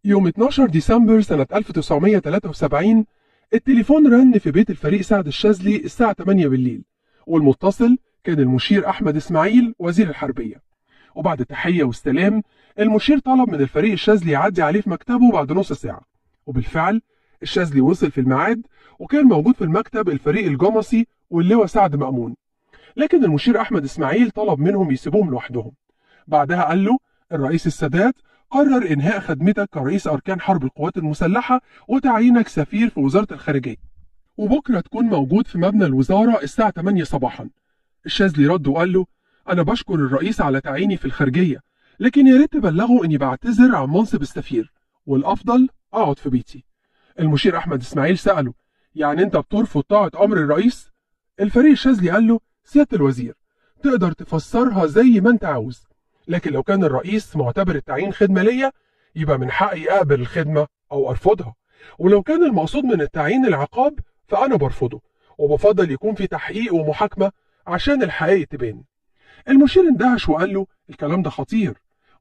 يوم 12 ديسمبر سنة 1973 التليفون رن في بيت الفريق سعد الشاذلي الساعة 8 بالليل والمتصل كان المشير أحمد إسماعيل وزير الحربية وبعد تحية واستلام المشير طلب من الفريق الشاذلي يعدي عليه في مكتبه بعد نص ساعة وبالفعل الشاذلي وصل في الميعاد وكان موجود في المكتب الفريق الجمصي واللواء سعد مأمون لكن المشير أحمد إسماعيل طلب منهم يسيبوهم لوحدهم بعدها قال له الرئيس السادات قرر إنهاء خدمتك كرئيس أركان حرب القوات المسلحة وتعيينك سفير في وزارة الخارجية وبكرة تكون موجود في مبنى الوزارة الساعة 8 صباحا الشاذلي رد وقال له أنا بشكر الرئيس على تعييني في الخارجية لكن يا ريت تبلغه إني بعتذر عن منصب السفير والأفضل أقعد في بيتي المشير أحمد إسماعيل سأله يعني أنت بترفض طاعة أمر الرئيس؟ الفريق الشاذلي قال له سيادة الوزير تقدر تفسرها زي ما أنت عاوز لكن لو كان الرئيس معتبر التعيين خدمة ليا يبقى من حقي أقبل الخدمة أو أرفضها ولو كان المقصود من التعيين العقاب فأنا برفضه وبفضل يكون في تحقيق ومحاكمة عشان الحقائق تبان المشير اندهش وقال له الكلام ده خطير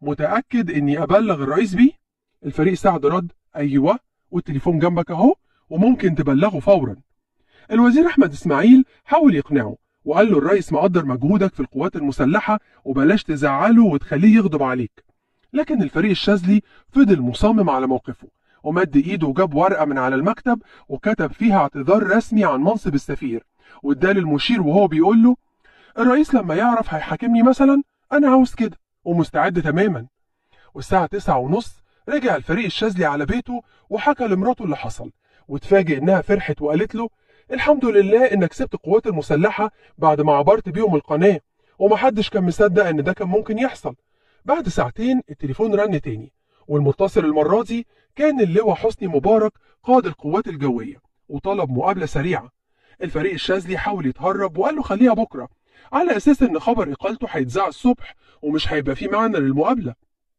متأكد إني أبلغ الرئيس بيه؟ الفريق سعد رد أيوه والتليفون جنبك أهو وممكن تبلغه فورا الوزير أحمد إسماعيل حاول يقنعه وقال له الرئيس مقدر مجهودك في القوات المسلحة وبلاش تزعله وتخليه يغضب عليك لكن الفريق الشاذلي فضل مصمم على موقفه ومد ايده وجاب ورقة من على المكتب وكتب فيها اعتذار رسمي عن منصب السفير واداه للمشير وهو بيقول له الرئيس لما يعرف هيحاكمني مثلا انا عاوز كده ومستعد تماما والساعة تسعة ونص رجع الفريق الشاذلي على بيته وحكى لمراته اللي حصل واتفاجئ انها فرحت وقالت له الحمد لله انك سبت القوات المسلحة بعد ما عبرت بيهم القناة ومحدش كان مصدق ان ده كان ممكن يحصل بعد ساعتين التليفون رن تاني والمتصل المرة دي كان اللواء حسني مبارك قائد القوات الجوية وطلب مقابلة سريعة الفريق الشاذلي حاول يتهرب وقال له خليها بكرة على أساس إن خبر إقالته هيتذاع الصبح ومش هيبقى فيه معنى للمقابلة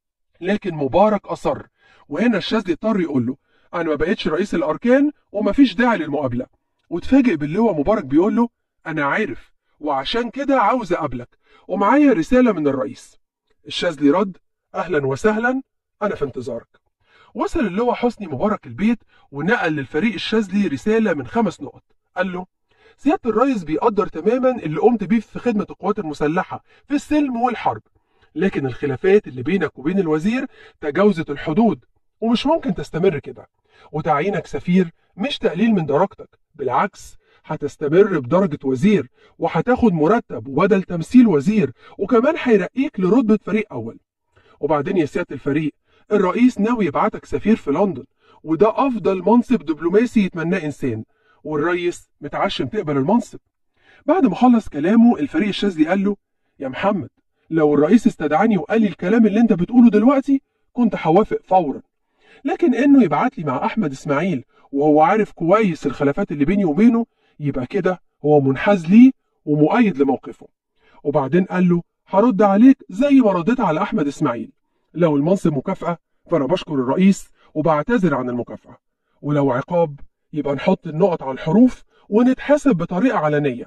لكن مبارك أصر وهنا الشاذلي اضطر يقول له أنا ما بقتش رئيس الأركان ومفيش داعي للمقابلة واتفاجئ باللواء مبارك بيقول له أنا عارف وعشان كده عاوز أقابلك ومعايا رسالة من الرئيس الشاذلي رد أهلا وسهلا أنا في انتظارك وصل اللواء حسني مبارك البيت ونقل للفريق الشاذلي رسالة من خمس نقط قال له سيادة الرئيس بيقدر تماما اللي قمت بيه في خدمة القوات المسلحة في السلم والحرب لكن الخلافات اللي بينك وبين الوزير تجاوزت الحدود ومش ممكن تستمر كده وتعيينك سفير مش تقليل من درجتك بالعكس هتستمر بدرجة وزير وهتاخد مرتب وبدل تمثيل وزير وكمان هيرقيك لرتبة فريق أول وبعدين يا سيادة الفريق الرئيس ناوي يبعتك سفير في لندن وده أفضل منصب دبلوماسي يتمناه إنسان والرئيس متعشم تقبل المنصب بعد ما خلص كلامه الفريق الشاذلي قال له يا محمد لو الرئيس استدعاني وقال لي الكلام اللي انت بتقوله دلوقتي كنت هوافق فورا لكن انه يبعت لي مع احمد اسماعيل وهو عارف كويس الخلافات اللي بيني وبينه يبقى كده هو منحاز ليه ومؤيد لموقفه وبعدين قال له هرد عليك زي ما رديت على احمد اسماعيل لو المنصب مكافأة فانا بشكر الرئيس وبعتذر عن المكافأة ولو عقاب يبقى نحط النقط على الحروف ونتحاسب بطريقة علنية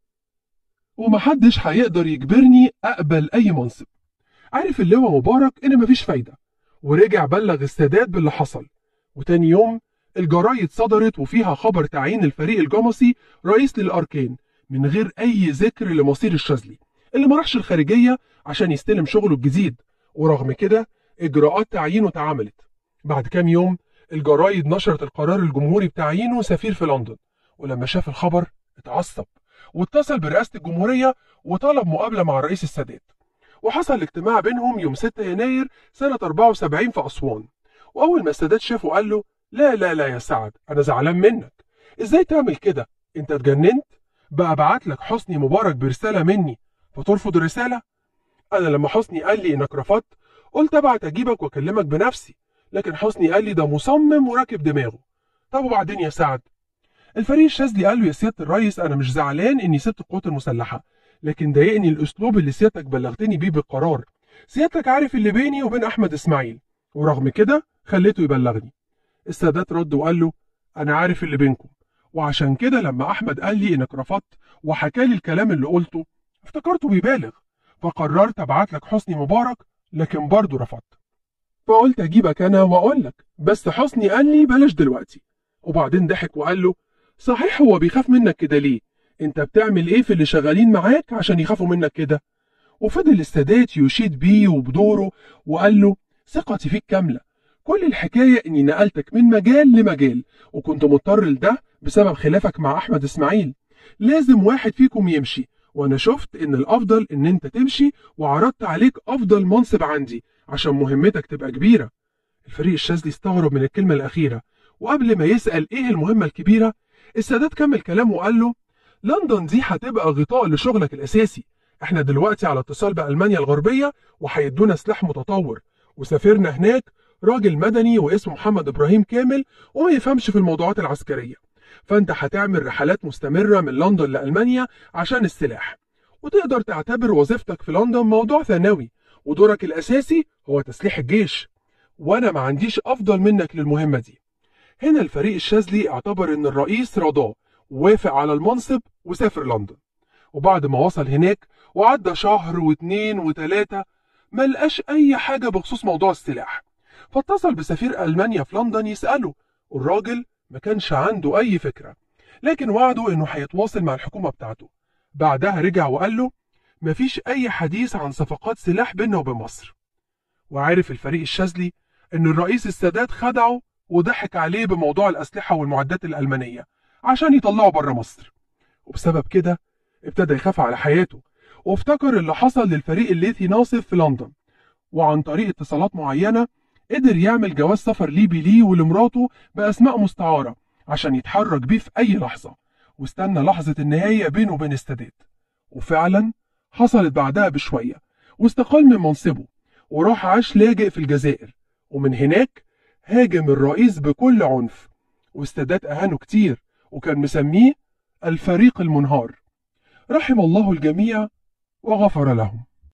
ومحدش هيقدر يجبرني أقبل أي منصب عارف اللواء مبارك إن مفيش فايدة ورجع بلغ السادات باللي حصل وتاني يوم الجرايد صدرت وفيها خبر تعيين الفريق الجمصي رئيس للأركان من غير أي ذكر لمصير الشاذلي اللي ما راحش الخارجية عشان يستلم شغله الجديد ورغم كده إجراءات تعيينه اتعملت بعد كام يوم الجرايد نشرت القرار الجمهوري بتعيينه سفير في لندن ولما شاف الخبر اتعصب واتصل برئاسة الجمهورية وطلب مقابلة مع الرئيس السادات وحصل اجتماع بينهم يوم 6 يناير سنة 74 في أسوان وأول ما السادات شافه قال له لا لا لا يا سعد أنا زعلان منك إزاي تعمل كده أنت اتجننت بقى ابعت لك حسني مبارك برسالة مني فترفض الرسالة أنا لما حسني قال لي إنك رفضت قلت ابعت أجيبك وأكلمك بنفسي لكن حسني قال لي ده مصمم وراكب دماغه طب وبعدين يا سعد الفريق الشاذلي قال له يا سياده الريس انا مش زعلان اني سبت القوات المسلحه لكن ضايقني الاسلوب اللي سيادتك بلغتني بيه بالقرار سيادتك عارف اللي بيني وبين احمد اسماعيل ورغم كده خليته يبلغني السادات رد وقال له انا عارف اللي بينكم وعشان كده لما احمد قال لي انك رفضت وحكى لي الكلام اللي قلته افتكرته بيبالغ فقررت ابعت لك حسني مبارك لكن برضه رفضت فقلت أجيبك أنا وأقول لك بس حسني قال لي بلاش دلوقتي وبعدين ضحك وقال له صحيح هو بيخاف منك كده ليه انت بتعمل ايه في اللي شغالين معاك عشان يخافوا منك كده وفضل السادات يشيد بيه وبدوره وقال له ثقتي فيك كاملة كل الحكاية اني نقلتك من مجال لمجال وكنت مضطر لده بسبب خلافك مع احمد اسماعيل لازم واحد فيكم يمشي وانا شفت ان الافضل ان انت تمشي وعرضت عليك افضل منصب عندي عشان مهمتك تبقى كبيرة الفريق الشاذلي استغرب من الكلمة الأخيرة وقبل ما يسأل إيه المهمة الكبيرة السادات كمل كلامه وقال له لندن دي هتبقى غطاء لشغلك الأساسي احنا دلوقتي على اتصال بألمانيا الغربية وهيدونا سلاح متطور وسافرنا هناك راجل مدني واسمه محمد إبراهيم كامل وما يفهمش في الموضوعات العسكرية فأنت هتعمل رحلات مستمرة من لندن لألمانيا عشان السلاح وتقدر تعتبر وظيفتك في لندن موضوع ثانوي ودورك الأساسي هو تسليح الجيش وأنا ما عنديش أفضل منك للمهمة دي هنا الفريق الشاذلي اعتبر إن الرئيس رضاه ووافق على المنصب وسافر لندن وبعد ما وصل هناك وعدى شهر واتنين وتلاتة ما لقاش أي حاجة بخصوص موضوع السلاح فاتصل بسفير ألمانيا في لندن يسأله والراجل ما كانش عنده أي فكرة لكن وعده إنه هيتواصل مع الحكومة بتاعته بعدها رجع وقال له مفيش أي حديث عن صفقات سلاح بيننا وبين مصر وعارف الفريق الشاذلي إن الرئيس السادات خدعه وضحك عليه بموضوع الأسلحة والمعدات الألمانية عشان يطلعه بره مصر وبسبب كده ابتدى يخاف على حياته وافتكر اللي حصل للفريق الليثي ناصف في لندن وعن طريق اتصالات معينة قدر يعمل جواز سفر ليبي ليه ولمراته بأسماء مستعارة عشان يتحرك بيه في أي لحظة واستنى لحظة النهاية بينه وبين السادات وفعلا حصلت بعدها بشوية واستقال من منصبه وراح عاش لاجئ في الجزائر ومن هناك هاجم الرئيس بكل عنف والسادات أهانه كتير وكان مسميه الفريق المنهار رحم الله الجميع وغفر لهم